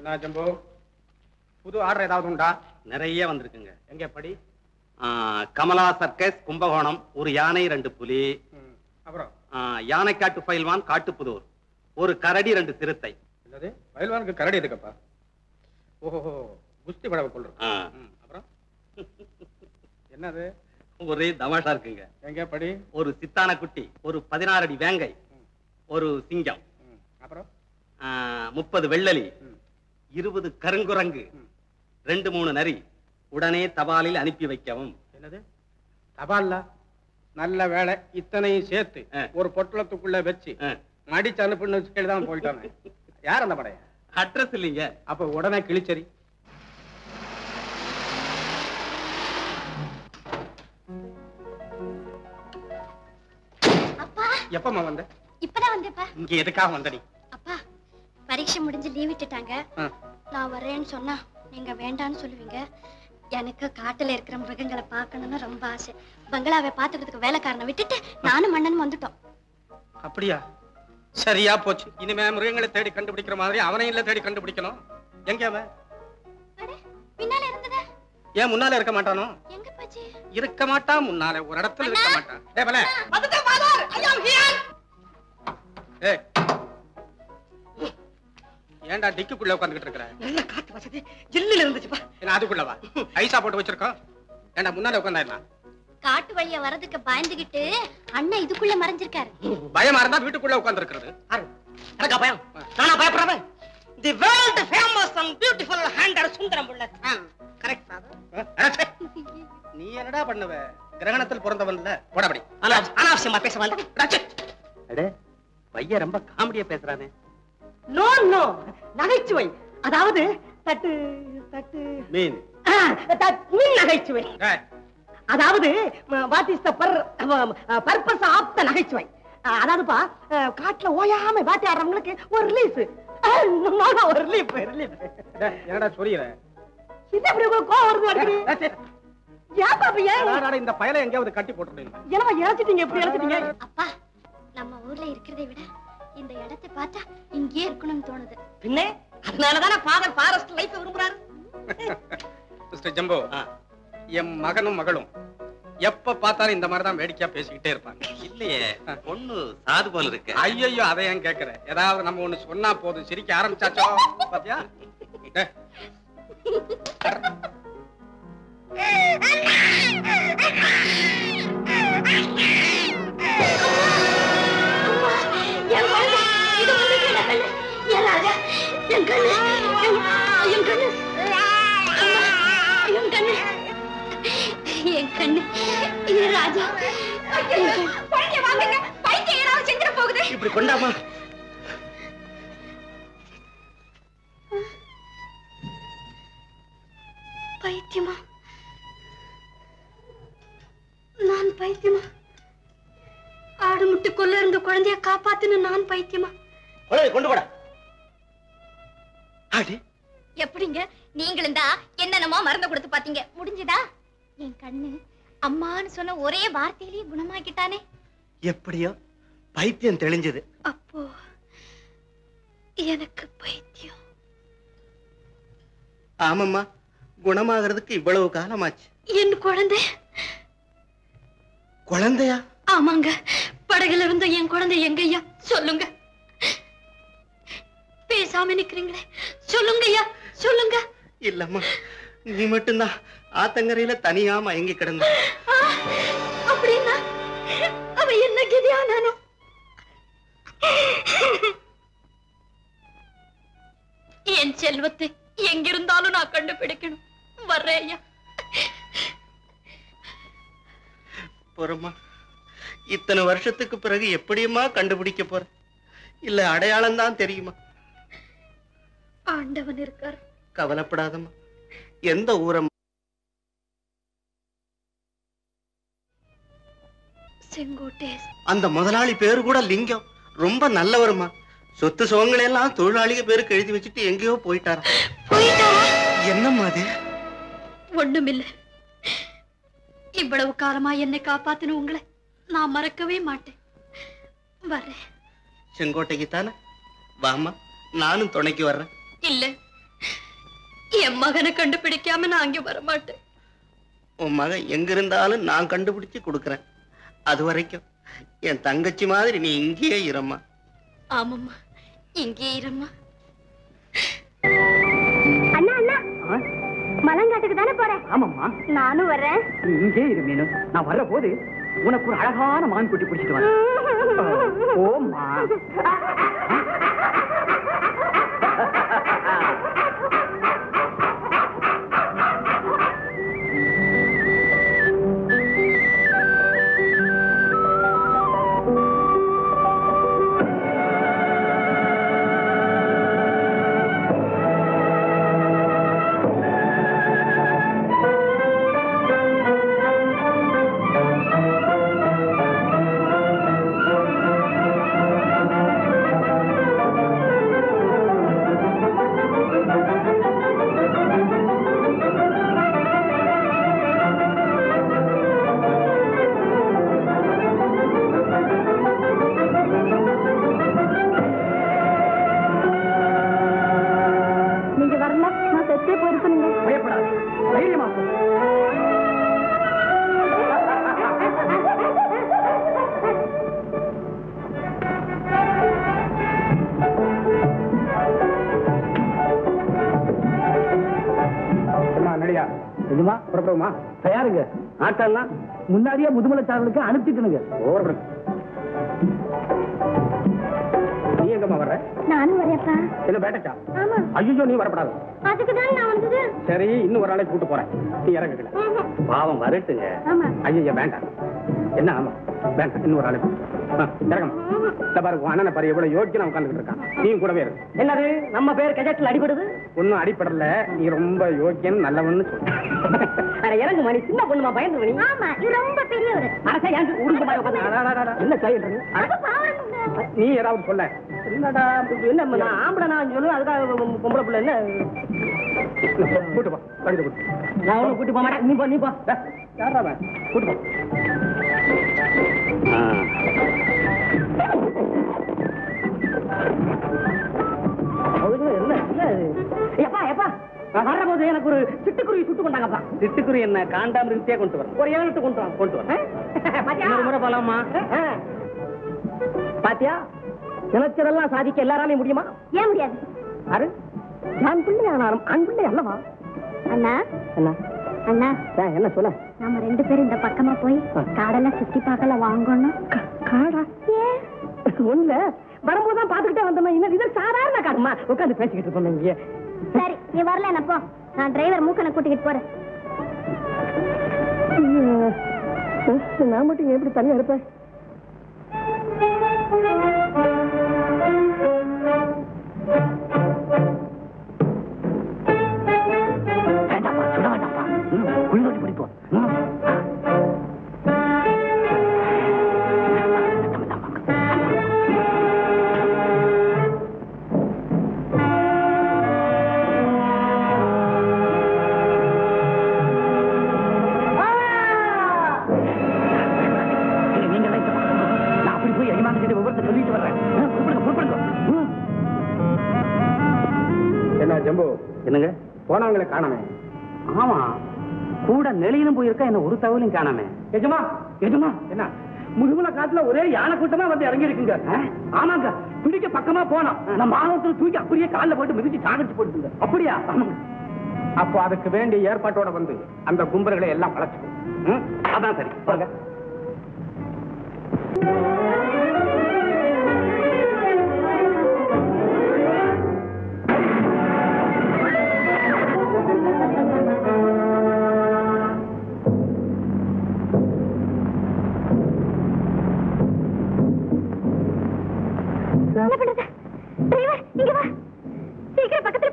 என்ன ஜம்பு புது ஆர்டர் ஏதாவது உண்டா நிறைய வந்திருக்குங்க எங்க படி ஆ, கமலா சர்க்கஸ் கும்பகோணம் ஒரு யானை ரெண்டு புலி ம், அப்புறம் ஆ, யானைக்காட்டு பயில்வான் காட்டுப்புதூர் ஒரு கரடி ரெண்டு சிறுத்தை என்னது பயில்வானுக்கு கரடி எதுக்கப்பா ஓஹோ குஸ்தி படவை கொள்றோம் ஆ, ம், அப்புறம் என்னது ஒரே தமாஷா இருக்குங்க எங்க படி ஒரு சித்தான குட்டி ஒரு பதினாறு அடி வேங்கை ஒரு சிங்கம் ம், அப்புறம் ஆ, முப்பது வெள்ளலி ம். இருபது கருங்குரங்கு ம். ரெண்டு மூணு நரி உடனே தபாலில் அனுப்பி வைக்கவும் என்னது தபால்ல நல்ல வேலை இத்தனையும் சேர்த்து ஆ. ஒரு பொட்டலத்துக்குள்ள வச்சு ஆ, மடிச்சு அனுப்புன்னு சொல்லி தான் போயிட்டாங்க யார் அந்த படைய அட்ரஸ் இல்லைங்க அப்ப உடனே கிழிச்சரி அப்பா எப்பமா வந்த இப்பதான் வந்தேப்பா இங்க எதுக்காக வந்த நீ அப்பா பரீட்சை முடிஞ்சு லீவ் விட்டுட்டாங்க ஆ. நான் வர்றேன்னு சொன்னா நீங்க வேண்டான்னு சொல்லுவீங்க எனக்கு காட்டுல இருக்கிற மிருகங்களை பார்க்கணும்னு ரொம்ப ஆசை பங்களாவை பாத்துக்கிறதுக்கு வேலைக்காரனை விட்டுட்டு நானும் மன்னனும் வந்துட்டோம் அப்படியா சரியா போச்சு இனிமே மிருகங்களை தேடி கண்டுபிடிக்கிற மாதிரி அவனையும் இல்ல தேடி கண்டுபிடிக்கணும் எங்க அவன் அட, பின்னால இருந்ததே ஏன் முன்னால இருக்க மாட்டானோ எங்க போச்சு இருக்க மாட்டான் முன்னால ஒரு இடத்துல இருக்க மாட்டான் ஏ பல ஏய் ஏன்டா டிக்குக்குள்ள உட்காந்துக்கிட்டு இருக்கிற நல்ல காத்து வசதி ஜில்லுல இருந்துச்சுப்பா என்ன அதுக்குள்ள வா ஐசா போட்டு வச்சிருக்கோம் ஏன்டா முன்னால உட்காந்தா காட்டு வழியா வர்றதுக்கு பயந்துகிட்டு அண்ணன் இதுக்குள்ள மறைஞ்சிருக்காரு பயமா இருந்தா வீட்டுக்குள்ள உட்கார்ந்து இருக்கிறது எனக்கா பயம் நானா பயப்படுறவன் the world famous and beautiful ஹேண்டர் சுந்தரம் புள்ள கரெக்ட் நீ என்னடா பண்ணுவ கிரகணத்தில் பிறந்தவன்ல போடபடி அனாவசியமா பேச வேண்டாம் அடே பையன் ரொம்ப காமெடியா பேசுறானே நோ நோ நகைச்சுவை அதாவது தட்டு தட்டு மீன் ஆ, தட்- மீன் நகைச்சுவை டேய், அதாவது what is the purpose of the நகைச்சுவை அஹ், அதாவதுப்பா அஹ், காட்டுல ஓயாம வேட்டை ஆடுறவங்களுக்கு ஒரு ரிலீஃப் ஒரு ரிலீஃப் ரிலீஃப் டேய், என்னடா சொல்லிடுற என்ன இப்படி உங்களுக்கு கோவம் வருது அடிக்கடி ஏன் பாப்பா ஏன் அடாடா, இந்த பயலை எங்கேயாவது கட்டி போட்டுருங்க என்னவா இழைச்சிட்டீங்க இப்படி இழைச்சிட்டீங்க அப்பா நம்ம ஊர்ல இருக்கிறதை விட இந்த இடத்தை பார்த்தா இங்கேயே இருக்கணும்னு தோணுது பின்ன அதனாலதானே ஃபாதர் ஃபாரஸ்ட் லைஃப் விரும்புறாரு மிஸ்டர் ஜம்போ ஆ, என் மகனும் மகளும் எப்ப பார்த்தாலும் இந்த மாதிரி தான் வேடிக்கையா பேசிக்கிட்டே இருப்பாங்க இல்லையே பொண்ணு சாது போல இருக்கு ஐயோ அதை ஏன் கேக்குற ஏதாவது நம்ம ஒண்ணு சொன்னா போதும் சிரிக்க ஆரம்பிச்சாச்சோ பாத்தியா டேய், என் குழந்தை, இது உங்களுக்கு என்ன கண்ணு? என் ராஜா, என் கண்ணு, என் என் கண்ணு. அம்மா, என் கண்ணு. என் கண்ணு, என் ராஜா. குழந்தைய வாங்குங்க, பைத்தியம் ஏதாவது செஞ்சிட போகுது. இப்படி கொண்டாமா பைத்தியமா நான் பைத்தியமா ஆடு முட்டு கொல்ல இருந்த குழந்தைய காப்பாத்துன்னு நான் பைத்தியமா குழந்தை கொண்டு போட அடி எப்படிங்க நீங்களும் தான் என்னென்னமோ மருந்து கொடுத்து பாத்தீங்க முடிஞ்சதா என் கண்ணு அம்மான்னு சொன்ன ஒரே வார்த்தையிலேயே குணமாக்கிட்டானே எப்படியோ பைத்தியம் தெளிஞ்சது அப்போ எனக்கு பைத்தியம் ஆமாம்மா குணமாகிறதுக்கு இவ்வளவு காலமாச்சு என் குழந்தை குழந்தையா ஆமாங்க படகுல இருந்த என் குழந்தை எங்கய்யா சொல்லுங்க பேசாம நிக்கிறீங்களே சொல்லுங்க ஐயா சொல்லுங்க இல்லம்மா நீ மட்டும்தான் ஆத்தங்கரையில தனியா மயங்கி கிடந்த ஆ, அப்படின்னா அவ என்ன கதியானானோ என் செல்வத்தை எங்கிருந்தாலும் நான் கண்டுபிடிக்கணும் வர்றேன் ஐயா போறம்மா இத்தனை வருஷத்துக்கு பிறகு எப்படியம்மா கண்டுபிடிக்க போற இல்ல அடையாளம் தான் தெரியுமா ஆண்டவன் இருக்கார் கவலைப்படாதம்மா எந்த ஊரம் செங்கோட்டை அந்த முதலாளி பேரு கூட லிங்கம் ரொம்ப நல்லவருமா சொத்து சுகங்களை எல்லாம் தொழிலாளிக பேருக்கு எழுதி வச்சுட்டு எங்கேயோ போயிட்டாரா போயிட்டாரா என்னம்மா அது ஒண்ணுமில்ல இவ்வளவு காலமா என்னை காப்பாத்தின உங்களை நான் மறக்கவே மாட்டேன் வர்றேன் செங்கோட்டைக்கு தானே வாமா நானும் துணைக்கு வர்றேன் இல்ல என் மகனை கண்டுபிடிக்காம நான் அங்கே வரமாட்டேன் உன் மகன் எங்க இருந்தாலும் நான் கண்டுபிடிச்சு கொடுக்கறேன் அது வரைக்கும் என் தங்கச்சி மாதிரி நீ இங்கேயே இரம்மா ஆமாம்மா இங்கே இரும்மா அண்ணா அண்ணா மலங்காட்டுக்கு தானே போறேன் ஆமாம்மா நானும் வர்றேன் நீ இங்கே இரு மீனு நான் வர்ற போது உனக்கு ஒரு அழகான மான் குட்டி பிடிச்சிட்டு வரேன் ஓம்மா நீங்க வரல நான் செத்தே போயிருப்பேனுங்க பயப்படாது தைரியமா போ. நடிகா நிஜமா புறப்படுவோமா தயாருங்க ஆட்டெல்லாம் முன்னாடியே முதுமலை சாரலுக்கு அனுப்பிட்டுனுங்க ஓடுறது நீ எங்கம்மா வர்ற நானும் வரேன்ப்பா என்ன பேட்டச்சா ஆமா ஐயோ நீ வரப்படாது அதுக்கு தான் நான் வந்தது சரி இன்னும் ஒரு நாளைக்கு கூட்டு போறேன் நீ இறங்குக்கல ம்ஹும். பாவம் வரட்டுங்க ஆமா ஐயோ வேண்டாம் என்ன ஆமா வேண்டாம் இன்னும் ஒரு நாளைக்கு இறங்கம்மா இந்த பாரு உன் அண்ணனை பாரு எவ்வளவு யோக்கியம் உட்காந்துட்டு இருக்கான் நீயும் கூடவே இரு என்னது நம்ம பேர் கஜெட்ல அடிபடுது ஒன்னும் அடிப்படல நீ ரொம்ப யோக்கியன் நல்லவன்னு சொல்லு அட இறங்கு மணி சின்ன பொண்ணுமா பயந்து மணி ஆமா இவர் ரொம்ப பெரியவர் அரசா ஏன் உருண்டு மாதிரி உட்கார்ந்து என்ன கையில் அது பாவம்ங்க. நீ ஏதாவது சொல்ல என்னடா என்ன நான் ஆம்பளை நான் சொல்லு அதுக்காக பொம்பளை பிள்ளை என்ன கூட்டு போ கழுத கூட்டு நான் ஒன்னும் கூட்டி போக மாட்டேன் நீ போ நீ போ யாரா அவன் கூட்டு போ அவளுக்கு என்ன என்ன இது? எப்பா எப்பா வர்ற போது எனக்கு ஒரு சிட்டுக்குருவி சுட்டு கொண்டாங்கப்பா சிட்டுக்குரு என்ன காண்டாமிருகத்தையே கொண்டு வரேன் ஒரு ஏழு கொண்டு வா கொண்டு வரேன் பாத்தியா இன்னொரு முறை போலாமா ஆ. பாத்தியா நினைச்சதெல்லாம் சாதிக்க எல்லாராலையும் முடியுமா ஏன் முடியாது அரு நான் பிள்ளை ஆனாலும் ஆண் பிள்ளை அல்லவா அண்ணா என்ன அண்ணா ஏன், என்ன சொல்ல நம்ம ரெண்டு பேரும் இந்த பக்கமா போய் காடெல்லாம் சுத்தி பார்க்கல வாங்கணும் காடா ஏன் ஒண்ணுல வரும்போது தான் பாத்துக்கிட்டே வந்தோம் இன்னும் இது சாதாரண காடுமா உட்காந்து பேசிக்கிட்டு இருக்கோம் இங்க சரி நீ வரல என்ன போ நான் டிரைவர் மூக்கனை கூட்டிக்கிட்டு போறேன் நான் மட்டும் எப்படி தனியா இருப்பேன் வேண்டாப்பா சுட வேண்டாப்பா குளிரோட்டி பிடிப்போம் நீங்க எல்லாம் இங்க வாங்க. நான் அப்படி போய் அடிமாங்க கிட்ட விவரத்தை சொல்லிட்டு வர்றேன் ஆ, புறப்படுங்க புறப்படுங்க ம். என்ன ஜம்பு என்னங்க போனவங்களை காணாமே ஆமா கூட நெளியிலும் போயிருக்கா என்ன ஒரு தகவலும் காணாமே எஜமா எஜமா என்ன முதுகுல காட்டுல ஒரே யானை கூட்டமா வந்து இறங்கி இருக்குங்க ஆமாங்க பிடிக்க பக்கமா போனோம் நம்ம மாதத்துல தூக்கி அப்படியே கால்ல போட்டு மிதிச்சு சாகடிச்சு போட்டுங்க அப்படியா ஆமாங்க அப்போ அதுக்கு வேண்டிய ஏற்பாட்டோட வந்து அந்த கும்பர்களை எல்லாம் வளர்ச்சிக்கும் ம்? அதான் சரி வாங்க என்ன பண்றது டிரைவர் இங்க வா சீக்கிரம் பக்கத்துல